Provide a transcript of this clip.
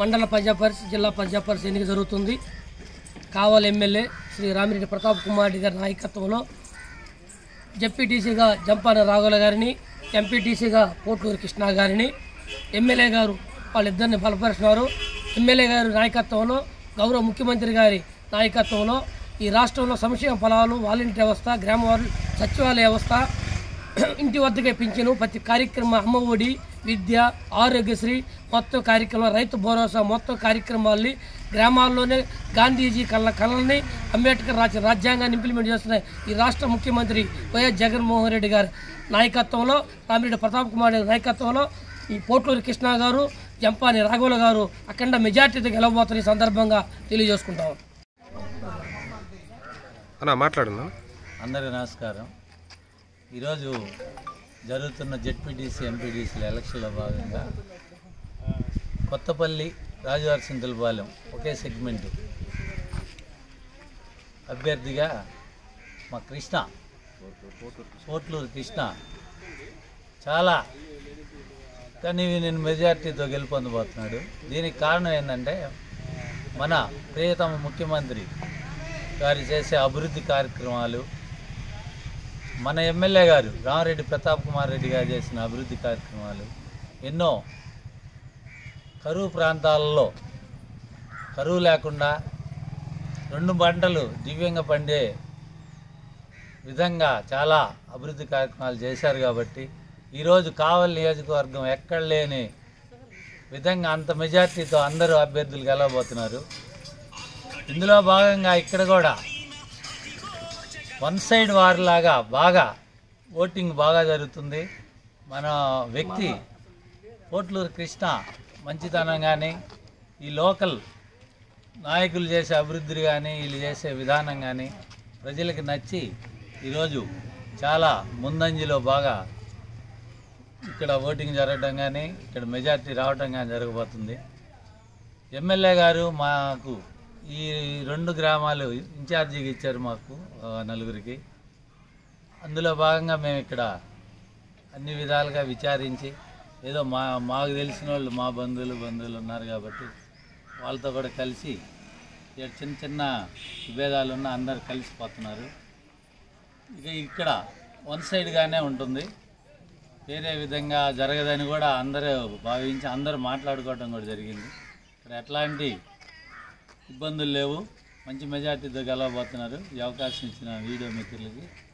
మండల పంచాయత్ పరిషత్ జిల్లా పంచాయత్ పరిషత్ ఎన్నిక జరుగుతుంది కావల్ ఎమ్మెల్యే శ్రీ రామిరెడ్డి ప్రతాప్ కుమార్ రెడ్డి గారి నాయకత్వంలో జెడ్పీటీసీగా జంపాన రాఘవుల గారిని ఎంపీటీసీగా పోట్లూరు కృష్ణ గారిని ఎమ్మెల్యే గారు వాళ్ళిద్దరిని బలపరుస్తున్నారు ఎమ్మెల్యే గారి నాయకత్వంలో గౌరవ ముఖ్యమంత్రి గారి నాయకత్వంలో ఈ రాష్ట్రంలో సంక్షేమ ఫలాలు వాలంటీర్ వ్యవస్థ గ్రామ వార్డు సచివాలయ వ్యవస్థ ఇంటి వద్దకే పింఛను ప్రతి కార్యక్రమం అమ్మ ఒడి విద్య ఆరోగ్యశ్రీ మొత్తం కార్యక్రమం రైతు భరోసా మొత్తం కార్యక్రమాల్ని గ్రామాల్లోనే గాంధీజీ కళ్ళ కళల్ని అంబేద్కర్ రాసిన రాజ్యాంగాన్ని ఇంప్లిమెంట్ చేస్తున్న ఈ రాష్ట్ర ముఖ్యమంత్రి వైఎస్ జగన్మోహన్ రెడ్డి గారి నాయకత్వంలో రామిరెడ్డి ప్రతాప్ కుమార్ రెడ్డి నాయకత్వంలో ఈ పోట్లూరు కృష్ణ గారు జంపాని రాఘవుల గారు అఖండ మెజార్టీతో గెలవబోతున్న ఈ సందర్భంగా తెలియజేసుకుంటాం అన్న మాట్లాడున్నా అందరికీ నమస్కారం ఈరోజు జరుగుతున్న జెడ్పీటీసీ ఎంపీటీసీల ఎలక్షన్లో భాగంగా కొత్తపల్లి రాజువారి సింతలపాలెం ఒకే సెగ్మెంట్ అభ్యర్థిగా మా కృష్ణ పోట్లూరు కృష్ణ చాలా కానీ నేను మెజార్టీతో గెలుపొందబోతున్నాడు దీనికి కారణం ఏంటంటే మన ప్రియతమ ముఖ్యమంత్రి గారు చేసే అభివృద్ధి కార్యక్రమాలు మన ఎమ్మెల్యే గారు రామరెడ్డి ప్రతాప్ కుమార్ రెడ్డి గారు చేసిన అభివృద్ధి కార్యక్రమాలు ఎన్నో కరువు ప్రాంతాలలో కరువు లేకుండా రెండు పంటలు దివ్యంగా పండే విధంగా చాలా అభివృద్ధి కార్యక్రమాలు చేశారు కాబట్టి ఈరోజు కావలి నియోజకవర్గం ఎక్కడ లేని విధంగా అంత మెజార్టీతో అందరూ అభ్యర్థులు గెలవబోతున్నారు ఇందులో భాగంగా ఇక్కడ కూడా వన్ సైడ్ వారిలాగా బాగా ఓటింగ్ బాగా జరుగుతుంది మన వ్యక్తి పోట్లూరు కృష్ణ మంచితనం కానీ ఈ లోకల్ నాయకులు చేసే అభివృద్ధి కానీ వీళ్ళు చేసే విధానం కానీ ప్రజలకు నచ్చి ఈరోజు చాలా ముందంజలో బాగా ఇక్కడ ఓటింగ్ జరగడం కానీ ఇక్కడ మెజార్టీ రావడం కానీ జరగబోతుంది ఎమ్మెల్యే గారు మాకు ఈ రెండు గ్రామాలు ఇన్ఛార్జిగా ఇచ్చారు మాకు ఆ, నలుగురికి అందులో భాగంగా మేము ఇక్కడ అన్ని విధాలుగా విచారించి ఏదో మా మాకు తెలిసిన వాళ్ళు మా బంధువులు బంధువులు ఉన్నారు కాబట్టి వాళ్ళతో కూడా కలిసి ఇక్కడ చిన్న చిన్న విభేదాలు ఉన్న అందరు కలిసిపోతున్నారు ఇక ఇక్కడ వన్ సైడ్గానే ఉంటుంది వేరే విధంగా జరగదని కూడా అందరూ భావించి అందరూ మాట్లాడుకోవడం కూడా జరిగింది ఇక్కడ ఎట్లాంటి ఇబ్బందులు లేవు మంచి మెజార్టీతో గెలవబోతున్నారు ఈ అవకాశం ఇచ్చిన వీడియో మిత్రులకి